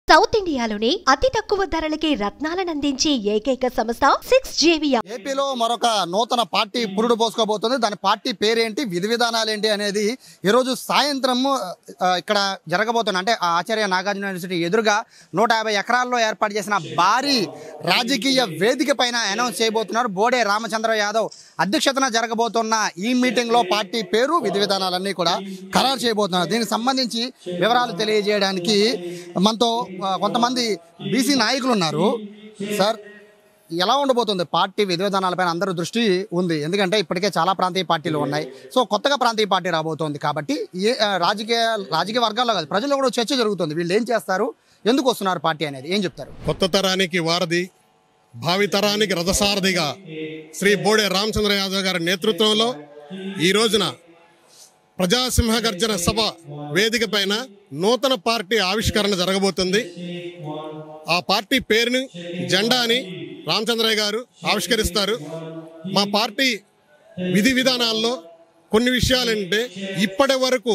South ఇండియాలోనే అతి తక్కువ ధరలకి రత్నాలనందించే ఏకైక సంస్థ సిక్స్ జేవియా ఏపీలో మరొక నూతన పార్టీ పురుడు పోసుకోబోతుంది దాని పార్టీ పేరేంటి విధి విధానాలు ఏంటి అనేది ఈరోజు సాయంత్రం ఆ, ఇక్కడ జరగబోతుంది అంటే ఆ ఆచార్య నాగార్జున యూనివర్సిటీ ఎదురుగా నూట యాభై ఎకరాల్లో ఏర్పాటు చేసిన భారీ రాజకీయ వేదిక పైన అనౌన్స్ చేయబోతున్నారు బోడే రామచంద్ర యాదవ్ అధ్యక్షతన జరగబోతున్న ఈ మీటింగ్ లో పార్టీ పేరు విధి విధానాలన్నీ కూడా ఖరారు చేయబోతున్నారు దీనికి సంబంధించి వివరాలు తెలియజేయడానికి మనతో ఆ, కొంతమంది బీసీ నాయకులు ఉన్నారు సార్ ఎలా ఉండబోతుంది పార్టీ విధి విధానాలపైన అందరూ దృష్టి ఉంది ఎందుకంటే ఇప్పటికే చాలా ప్రాంతీయ పార్టీలు ఉన్నాయి సో కొత్తగా ప్రాంతీయ పార్టీ రాబోతోంది కాబట్టి ఏ ఆ, రాజకీయ రాజకీయ వర్గాల్లో కాదు ప్రజల్లో కూడా చర్చ జరుగుతుంది వీళ్ళు ఏం చేస్తారు ఎందుకు వస్తున్నారు పార్టీ అనేది ఏం చెప్తారు కొత్త తరానికి వారధి భావి తరానికి రథసారథిగా శ్రీ బోడే రామచంద్ర యాదవ్ గారి నేతృత్వంలో ఈ రోజున ప్రజాసింహ గర్జన సభ వేదిక పైన నూతన పార్టీ ఆవిష్కరణ జరగబోతుంది ఆ పార్టీ పేరుని జెండాని రామచంద్రయ్య గారు ఆవిష్కరిస్తారు మా పార్టీ విధి విధానాల్లో కొన్ని విషయాలంటే ఇప్పటి వరకు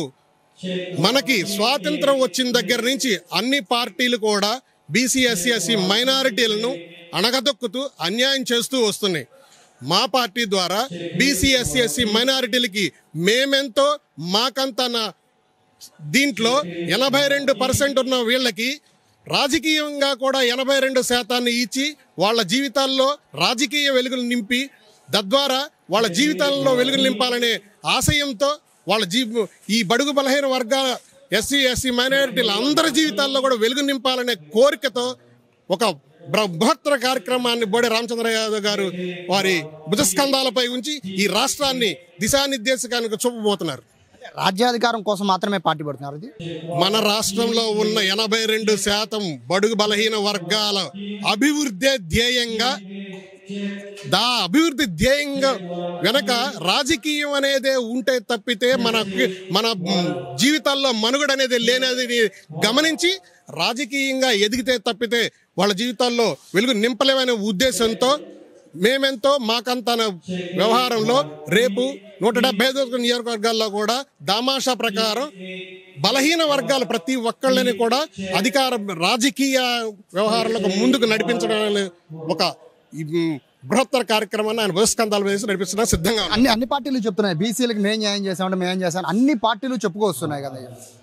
మనకి స్వాతంత్రం వచ్చిన దగ్గర నుంచి అన్ని పార్టీలు కూడా బీసీ ఎస్సీ ఎస్సీ మైనారిటీలను అణగదొక్కుతూ అన్యాయం చేస్తూ వస్తున్నాయి మా పార్టీ ద్వారా బీసీ ఎస్సీ ఎస్సీ మైనారిటీలకి మేమెంతో మాకంత నా- దీంట్లో ఎనభై రెండు పర్సెంట్ ఉన్న వీళ్ళకి రాజకీయంగా కూడా ఎనభై రెండు శాతాన్ని ఇచ్చి వాళ్ళ జీవితాల్లో రాజకీయ వెలుగులు నింపి తద్వారా వాళ్ళ జీవితాల్లో వెలుగులు నింపాలనే ఆశయంతో వాళ్ళ జీ ఈ బడుగు బలహీన వర్గాల ఎస్సీ ఎస్సీ మైనారిటీల అందరి జీవితాల్లో కూడా వెలుగు నింపాలనే కోరికతో ఒక బ్ర- బృహత్తర కార్యక్రమాన్ని బోడే రామచంద్ర యాదవ్ గారు వారి భుజస్కంధాలపై ఉంచి ఈ రాష్ట్రాన్ని దిశానిర్దేశకానికి చూపబోతున్నారు రాజ్యాధికారం కోసం మాత్రమే పార్టీ పడుతున్నారు ఇది మన రాష్ట్రంలో ఉన్న ఎనభై రెండు శాతం బడుగు బలహీన వర్గాల అభివృద్ధి ధ్యేయంగా దా అభివృద్ధి ధ్యేయంగా వెనక రాజకీయం అనేదే ఉంటే తప్పితే మన మన మ్, జీవితాల్లో మనుగడ అనేది లేనది గమనించి రాజకీయంగా ఎదిగితే తప్పితే వాళ్ళ జీవితాల్లో వెలుగు నింపలేమనే ఉద్దేశంతో మేమెంతో మాకంత అనే వ్యవహారంలో రేపు నూట డెబ్బై ఐదు నియోజకవర్గాల్లో కూడా దామాషా ప్రకారం బలహీన వర్గాలు ప్రతి ఒక్కళ్ళని కూడా అధికార రాజకీయ వ్యవహారాలకు ముందుకు నడిపించడం అనే ఒక ఈ, మ్, బృహత్తర కార్యక్రమాన్ని ఆయన బహిష్కంధాలు వేసి నడిపించడానికి సిద్ధంగా ఉన్నాం. అన్ని అన్ని పార్టీలు చెప్తున్నాయి బీసీలకు మేము న్యాయం చేసామంటే మేము చేసాం అన్ని పార్టీలు చెప్పుకొస్తున్నాయి కదా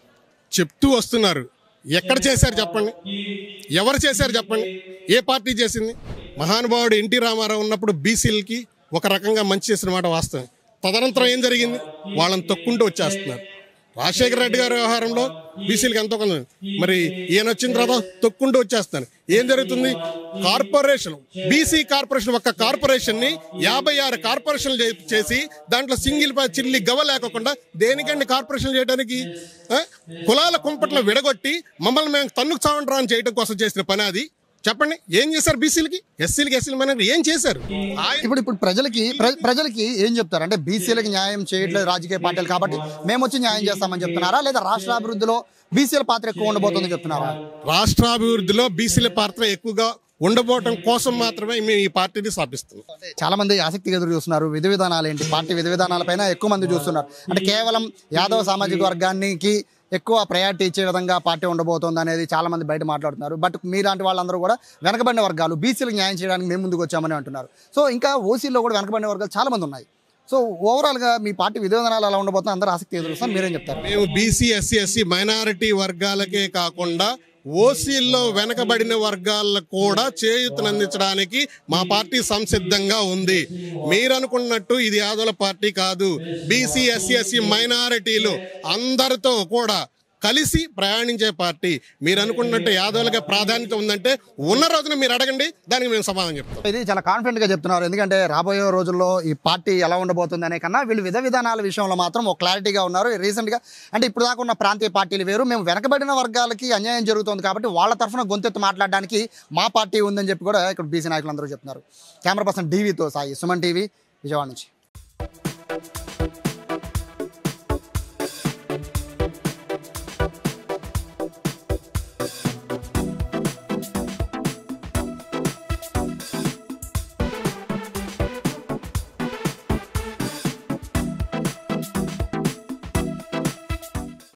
చెప్తూ వస్తున్నారు ఎక్కడ చేశారు చెప్పండి ఎవరు చేశారు చెప్పండి ఏ పార్టీ చేసింది మహానుభావుడు ఎన్టీ రామారావు ఉన్నప్పుడు బీసీలకి ఒక రకంగా మంచి చేసిన మాట వాస్తవం తదనంతరం ఏం జరిగింది వాళ్ళని తొక్కుంటూ వచ్చేస్తున్నారు రాజశేఖర రెడ్డి గారి వ్యవహారంలో బీసీలకి ఎంతో కొంత మరి ఈయన వచ్చిన తర్వాత తొక్కుంటూ వచ్చేస్తాను ఏం జరుగుతుంది కార్పొరేషన్ బీసీ కార్పొరేషన్ ఒక కార్పొరేషన్ ని యాభై ఆరు కార్పొరేషన్లు చే- చేసి దాంట్లో సింగిల్ ప- చిల్లి గవ లేకుండా దేనికండి కార్పొరేషన్ చేయడానికి ఆ? కులాల కుంపట్లో విడగొట్టి మమ్మల్ని మేము తన్నుకు చావంట్రా అని చేయడం కోసం చేసిన పని అది చెప్పండి ఏం చేశారు బీసీలకి ఎస్సీలకి ఎస్సీలు మన ఏం చేశారు ఆయన ఇప్పుడు ఇప్పుడు ప్రజలకి ప్ర- ప్రజలకి ఏం చెప్తారు అంటే బీసీలకు న్యాయం చేయట్లేదు రాజకీయ పార్టీలు కాబట్టి మేము వచ్చి న్యాయం చేస్తామని చెప్తున్నారా లేదా రాష్ట్ర అభివృద్ధిలో బీసీల పాత్ర ఎక్కువ ఉండబోతుంది చెప్తున్నారా రాష్ట్రాభివృద్ధిలో బీసీల పాత్ర ఎక్కువగా ఉండబోవటం కోసం మాత్రమే మేము ఈ పార్టీని స్థాపిస్తున్నాం చాలా మంది ఆసక్తిగా ఎదురు చూస్తున్నారు విధి విధానాలు ఏంటి పార్టీ విధి విధానాలపైన ఎక్కువ మంది చూస్తున్నారు అంటే కేవలం యాదవ సామాజిక వర్గానికి ఎక్కువ ప్రయారిటీ ఇచ్చే విధంగా పార్టీ ఉండబోతోంది అనేది చాలా మంది బయట మాట్లాడుతున్నారు బట్ మీలాంటి వాళ్ళందరూ కూడా వెనకబడిన వర్గాలు బీసీలకు న్యాయం చేయడానికి మేము ముందుకు వచ్చామని అంటున్నారు సో ఇంకా ఓసీలో కూడా వెనకబడిన వర్గాలు చాలా మంది ఉన్నాయి సో ఓవరాల్గా మీ పార్టీ విధి విధానాలు ఎలా ఉండబోతుంది అందరూ ఆసక్తి ఎదురు చూస్తున్నారు మీరేం చెప్తారు మేము బీసీ ఎస్సీ ఎస్సీ మైనారిటీ వర్గాలకే కాకుండా ఓసీల్లో వెనకబడిన వర్గాలకు కూడా చేయూతనందించడానికి మా పార్టీ సంసిద్ధంగా ఉంది మీరు అనుకున్నట్టు ఇది యాదవుల పార్టీ కాదు బీసీ ఎస్సీ ఎస్సీ మైనారిటీలు అందరితో కూడా కలిసి ప్రయాణించే పార్టీ మీరు అనుకున్నట్టు యాదవులకే ప్రాధాన్యత ఉందంటే ఉన్న రోజున మీరు అడగండి దానికి మేము సమాధానం చెప్తాం ఇది చాలా కాన్ఫిడెంట్ గా చెప్తున్నారు ఎందుకంటే రాబోయే రోజుల్లో ఈ పార్టీ ఎలా ఉండబోతుంది అనే కన్నా వీళ్ళు విధ విధానాల విషయంలో మాత్రం ఒక క్లారిటీగా ఉన్నారు రీసెంట్ గా అంటే ఇప్పుడు దాకా ఉన్న ప్రాంతీయ పార్టీలు వేరు మేము వెనకబడిన వర్గాలకి అన్యాయం జరుగుతుంది కాబట్టి వాళ్ళ తరఫున గొంతెత్తు మాట్లాడడానికి మా పార్టీ ఉందని చెప్పి కూడా ఇక్కడ బీసీ నాయకులు అందరూ చెప్తున్నారు కెమెరా పర్సన్ డీవీతో సాయి సుమన్ టీవీ విజయవాడ నుంచి